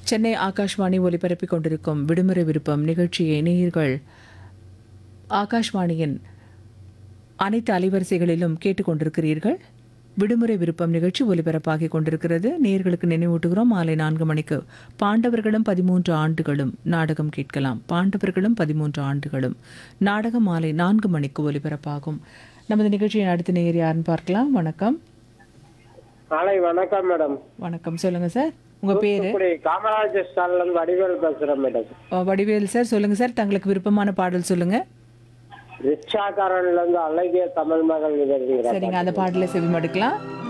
சென்னை ஆகாஷ்வாணி ஒலிபரப்பிக் கொண்டிருக்கும் விடுமுறை விருப்பம் நிகழ்ச்சியை நேயர்கள் ஆகாஷ்வாணியின் அனைத்து அலைவரிசைகளிலும் கேட்டுக்கொண்டிருக்கிறீர்கள் விடுமுறை விருப்பம் நிகழ்ச்சி ஒலிபரப்பாகிக் கொண்டிருக்கிறது நேயர்களுக்கு நினைவூட்டுகிறோம் மாலை நான்கு மணிக்கு பாண்டவர்களும் பதிமூன்று ஆண்டுகளும் நாடகம் கேட்கலாம் பாண்டவர்களும் பதிமூன்று ஆண்டுகளும் நாடகம் மாலை நான்கு மணிக்கு ஒலிபரப்பாகும் நமது நிகழ்ச்சியின் அடுத்த நேயர் யாருன்னு பார்க்கலாம் வணக்கம் நாளை வணக்கம் மேடம் வணக்கம் சொல்லுங்க சார் உங்க பேரு இப்படி காமராஜர் ஸ்டாலின் வடிவேல் பேசுறேன் மேடம் அஹ், வடிவேல் சார் சொல்லுங்க சார் தங்களுக்கு விருப்பமான பாடல் சொல்லுங்க ரிக்ஷாக்காரன்ல இருந்து அழகிய தமிழ் மகள் நிகழ்ச்சிங்கிறேன் சரிங்க அந்த பாடலை செவிமடுக்கலாம்